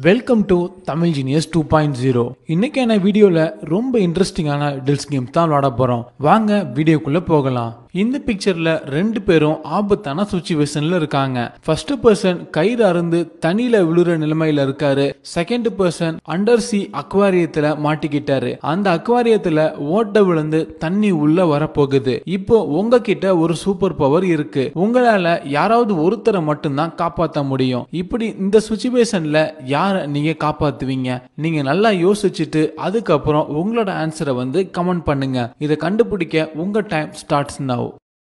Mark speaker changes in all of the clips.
Speaker 1: welcome to Tamil genius two point zero இன்னைக்கான வீடியோவில் ரொம்ப இன்ட்ரெஸ்டிங்கான டில்ஸ் கேம் தான் விளாட போகிறோம் வாங்க வீடியோக்குள்ளே போகலாம் இந்த பிக்சரில் ரெண்டு பேரும் ஆபத்தான சுச்சுவேஷனில் இருக்காங்க ஃபர்ஸ்ட் பர்சன் கயிறு அருந்து தண்ணியில் விழுற நிலைமையில இருக்காரு செகண்ட் பர்சன் அண்டர் சி அக்வாரியத்தில் மாட்டிக்கிட்டாரு அந்த அக்வாரியத்தில் ஓட்ட விழுந்து தண்ணி உள்ள வரப்போகுது இப்போ உங்ககிட்ட ஒரு சூப்பர் பவர் இருக்கு உங்களால யாராவது ஒருத்தரை மட்டும்தான் காப்பாற்ற முடியும் இப்படி இந்த சுச்சுவேஷன்ல யாரை நீங்க காப்பாத்துவீங்க நீங்க நல்லா யோசிச்சுட்டு அதுக்கப்புறம் உங்களோட ஆன்சரை வந்து கமெண்ட் பண்ணுங்க இதை கண்டுபிடிக்க உங்க டைம் ஸ்டார்ட்ஸ் நவ்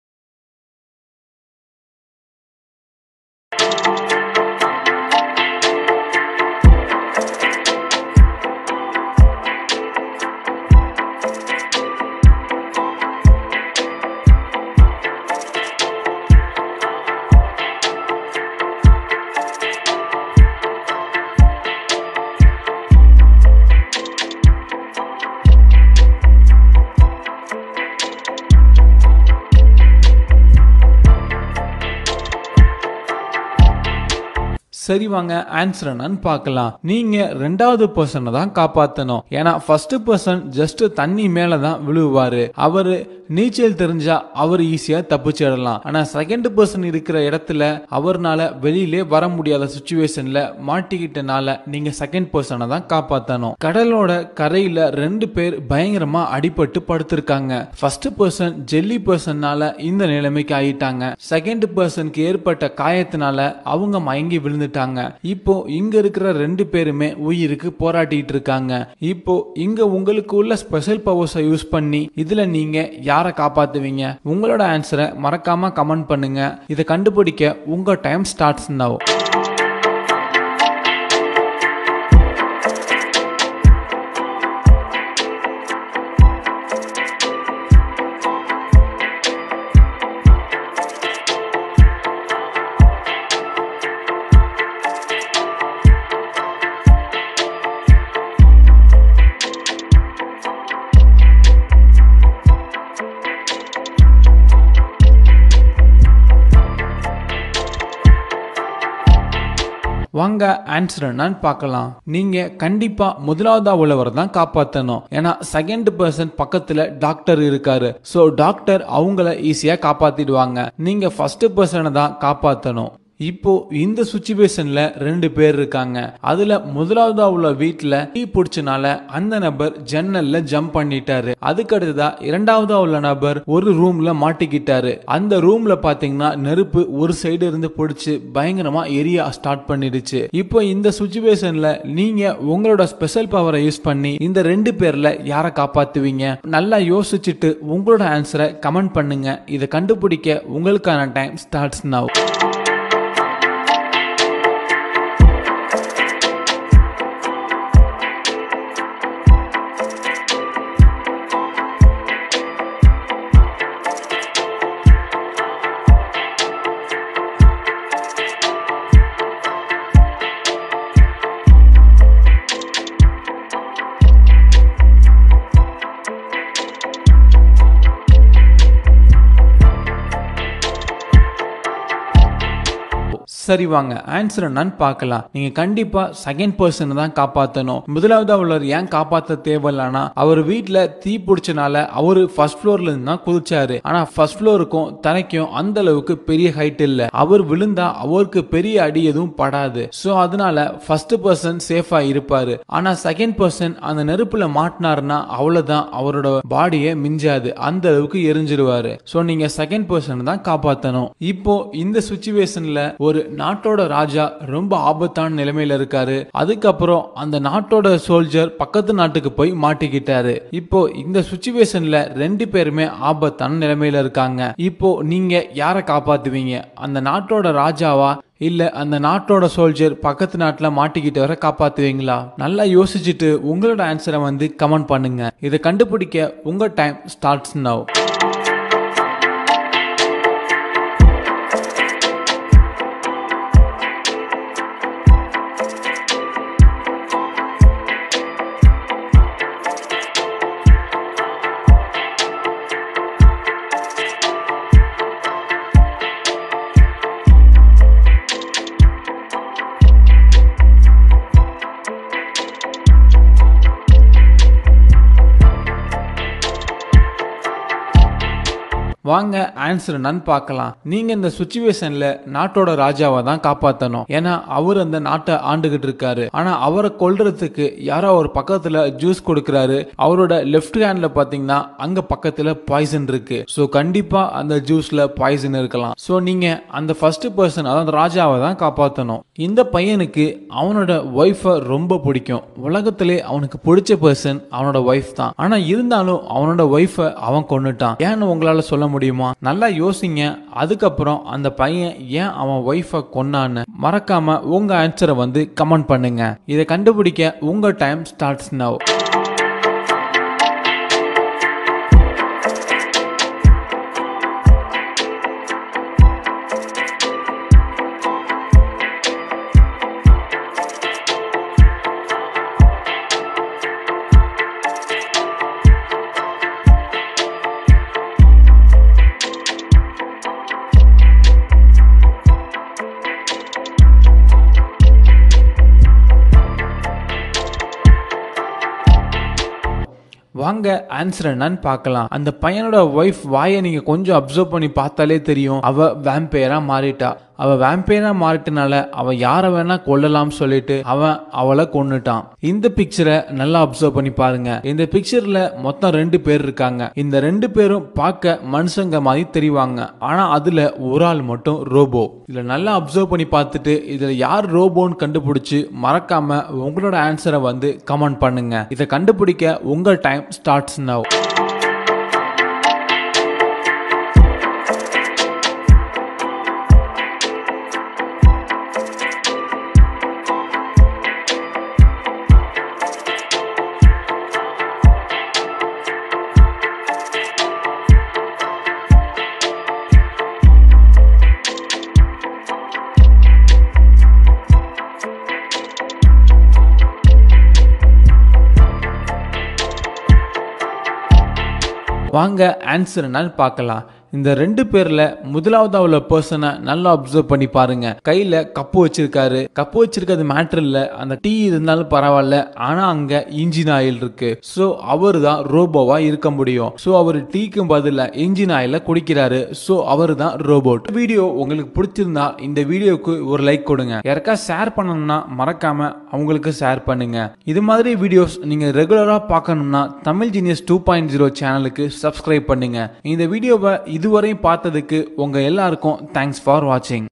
Speaker 1: சரி வாங்க ஆன்சர் என்னன்னு பார்க்கலாம் நீங்க ரெண்டாவது பர்சனை தான் காப்பாத்தணும் ஏன்னா ஃபர்ஸ்ட் பர்சன் ஜஸ்ட் தண்ணி மேல தான் விழுவாரு அவரு நீச்சல் தெரிஞ்சா அவர் ஈஸியா தப்பிச்சிடலாம் ஆனா செகண்ட் பர்சன் இருக்கிற இடத்துல அவர்னால வெளியிலே வர முடியாத சுச்சுவேஷன்ல மாட்டிக்கிட்டனால நீங்க செகண்ட் பர்சனை தான் காப்பாத்தணும் கடலோட கரையில ரெண்டு பேர் பயங்கரமா அடிபட்டு படுத்திருக்காங்க ஃபர்ஸ்ட் பர்சன் ஜெல்லி பர்சன்னால இந்த நிலைமைக்கு ஆயிட்டாங்க செகண்ட் பர்சனுக்கு ஏற்பட்ட காயத்தினால அவங்க மயங்கி விழுந்துட்டாங்க இப்போ இங்க இருக்கிற ரெண்டு பேருமே உயிருக்கு போராடிட்டு இருக்காங்க இப்போ இங்க உங்களுக்கு உள்ள ஸ்பெஷல் பவர்ஸை யூஸ் பண்ணி இதுல நீங்க யாரை காப்பாத்துவீங்க உங்களோட ஆன்சரை மறக்காம கமெண்ட் பண்ணுங்க இதை கண்டுபிடிக்க உங்க டைம் ஸ்டார்ட்ஸ் நவ் வாங்க ஆன்சர் என்னன்னு பார்க்கலாம் நீங்க கண்டிப்பா முதலாவதா உள்ளவர் தான் காப்பாத்தணும் ஏன்னா செகண்ட் பர்சன் பக்கத்துல டாக்டர் இருக்காரு சோ டாக்டர் அவங்கள ஈஸியா காப்பாத்திடுவாங்க நீங்க ஃபர்ஸ்ட் பர்சனை தான் காப்பாத்தணும் இப்போ இந்த சுச்சுவேஷன்ல ரெண்டு பேர் இருக்காங்க அதுல முதலாவதா உள்ள வீட்டுல டீ பிடிச்சனால அந்த நபர் ஜன்னல்ல ஜம்ப் பண்ணிட்டாரு அதுக்கு அடுத்ததா இரண்டாவதா உள்ள நபர் ஒரு ரூம்ல மாட்டிக்கிட்டாரு அந்த ரூம்ல பாத்தீங்கன்னா நெருப்பு ஒரு சைடு இருந்து பிடிச்சு பயங்கரமா எரிய ஸ்டார்ட் பண்ணிடுச்சு இப்போ இந்த சுச்சுவேஷன்ல நீங்க உங்களோட ஸ்பெஷல் பவரை யூஸ் பண்ணி இந்த ரெண்டு பேர்ல யாரை காப்பாத்துவீங்க நல்லா யோசிச்சுட்டு உங்களோட ஆன்சரை கமெண்ட் பண்ணுங்க இதை கண்டுபிடிக்க உங்களுக்கான டைம் ஸ்டார்ட்ஸ் நவ் சரி வாங்க ஆன்சர் என்னன்னு பார்க்கலாம் நீங்க கண்டிப்பா செகண்ட் பர்சன் தான் காப்பாத்தணும் முதலாவது உள்ளவர் ஏன் காப்பாத்த தேவையில்லனா அவர் வீட்டுல தீ பிடிச்சனால அவரு ஃபர்ஸ்ட் ஃப்ளோர்ல இருந்து தான் குதிச்சாரு ஆனா ஃபர்ஸ்ட் ஃப்ளோருக்கும் தனக்கும் அந்த அளவுக்கு பெரிய ஹைட் இல்ல அவர் விழுந்தா அவருக்கு பெரிய அடி எதுவும் படாது சோ அதனால ஃபர்ஸ்ட் பர்சன் சேஃபா இருப்பாரு ஆனா செகண்ட் பர்சன் அந்த நெருப்புல மாட்டினாருன்னா அவ்வளவுதான் அவரோட பாடியை மிஞ்சாது அந்த அளவுக்கு எரிஞ்சிருவாரு சோ நீங்க செகண்ட் பர்சன் தான் காப்பாத்தணும் இப்போ இந்த சுச்சுவேஷன்ல ஒரு நாட்டோட ராஜா ரொம்ப ஆபத்தான நிலைமையில இருக்காரு அதுக்கப்புறம் அந்த நாட்டோட சோல்ஜர் பக்கத்து நாட்டுக்கு போய் மாட்டிக்கிட்டாரு இப்போ இந்த சுச்சுவேஷன்ல ரெண்டு பேருமே ஆபத்தான நிலைமையில இருக்காங்க இப்போ நீங்க யாரை காப்பாத்துவீங்க அந்த நாட்டோட ராஜாவா இல்ல அந்த நாட்டோட சோல்ஜர் பக்கத்து நாட்டுல மாட்டிக்கிட்டு வர காப்பாத்துவீங்களா நல்லா யோசிச்சுட்டு உங்களோட ஆன்சரை வந்து கமெண்ட் பண்ணுங்க இதை கண்டுபிடிக்க உங்க டைம் ஸ்டார்ட்ஸ் நவ் வாங்க ஆன்சர் என்னன்னு பார்க்கலாம் நீங்க இந்த சுச்சுவேஷன்ல நாட்டோட ராஜாவை தான் காப்பாத்தணும் ஏன்னா அவர் அந்த நாட்டை ஆண்டுகிட்டு இருக்காரு ஆனா அவரை கொல்றதுக்கு யாரோ ஒரு பக்கத்துல ஜூஸ் கொடுக்கறாரு அவரோட லெஃப்ட் ஹேண்ட்ல பாத்தீங்கன்னா அங்க பக்கத்துல பாய்சன் இருக்கு சோ கண்டிப்பா அந்த ஜூஸ்ல பாய்சன் இருக்கலாம் சோ நீங்க அந்த ஃபர்ஸ்ட் பர்சன் அதாவது ராஜாவை தான் காப்பாத்தணும் இந்த பையனுக்கு அவனோட ஒய்ஃபை ரொம்ப பிடிக்கும் உலகத்திலே அவனுக்கு பிடிச்ச பர்சன் அவனோட ஒய்ஃப் தான் ஆனா இருந்தாலும் அவனோட ஒய்ஃபை அவன் கொன்னுட்டான் ஏன்னு உங்களால சொல்ல முடியுமா நல்லா யோசிங்க அதுக்கப்புறம் அந்த பையன் ஏன் அவன் ஒய்ஃபை கொன்னான்னு மறக்காம உங்க ஆன்சரை வந்து கமெண்ட் பண்ணுங்க இதை கண்டுபிடிக்க உங்க டைம் ஸ்டார்ட்ஸ் நவ் வாங்க ஆன்சர் என்னன்னு பார்க்கலாம் அந்த பையனோட ஒய்ஃப் வாயை நீங்க கொஞ்சம் அப்சர்வ் பண்ணி பார்த்தாலே தெரியும் அவ வேம்பையரா மாறிட்டா அவ வேம்பையரா மாறிட்டனால அவ யாரை வேணா கொல்லலாம் சொல்லிட்டு அவன் அவளை கொன்னுட்டான் இந்த பிக்சரை நல்லா அப்சர்வ் பண்ணி பாருங்க இந்த பிக்சர்ல மொத்தம் ரெண்டு பேர் இருக்காங்க இந்த ரெண்டு பேரும் பார்க்க மனுஷங்க மாதிரி தெரிவாங்க ஆனா அதுல ஒரு ஆள் மட்டும் ரோபோ இதுல நல்லா அப்சர்வ் பண்ணி பார்த்துட்டு இதுல யார் ரோபோன்னு கண்டுபிடிச்சு மறக்காம உங்களோட ஆன்சரை வந்து கமெண்ட் பண்ணுங்க இதை கண்டுபிடிக்க உங்க டைம் ஸ்டார்ட்ஸ் நவ் வாங்க ஆன்சர் என்னன்னு பார்க்கலாம் இந்த ரெண்டு பேர்ல முதலாவதா உள்ள பர்சனை நல்லா அப்சர்வ் பண்ணி பாருங்க கையில கப்பு வச்சிருக்காரு கப்பு வச்சிருக்கிறது மேட்டர் இல்ல அந்த டீ இருந்தாலும் பரவாயில்ல ஆனா அங்க இன்ஜின் ஆயில் இருக்கு சோ அவர் தான் ரோபோவா இருக்க முடியும் சோ அவர் டீக்கும் பதிலா இன்ஜின் ஆயில குடிக்கிறாரு சோ அவர் தான் ரோபோட் வீடியோ உங்களுக்கு பிடிச்சிருந்தா இந்த வீடியோக்கு ஒரு லைக் கொடுங்க யாருக்கா ஷேர் பண்ணணும்னா மறக்காம அவங்களுக்கு ஷேர் பண்ணுங்க இது மாதிரி வீடியோஸ் நீங்க ரெகுலரா பார்க்கணும்னா Tamil genius two point zero சேனலுக்கு சப்ஸ்கிரைப் பண்ணுங்க இந்த வீடியோவை இதுவரையும் பார்த்ததுக்கு உங்க எல்லாருக்கும் தேங்க்ஸ் ஃபார் வாட்சிங்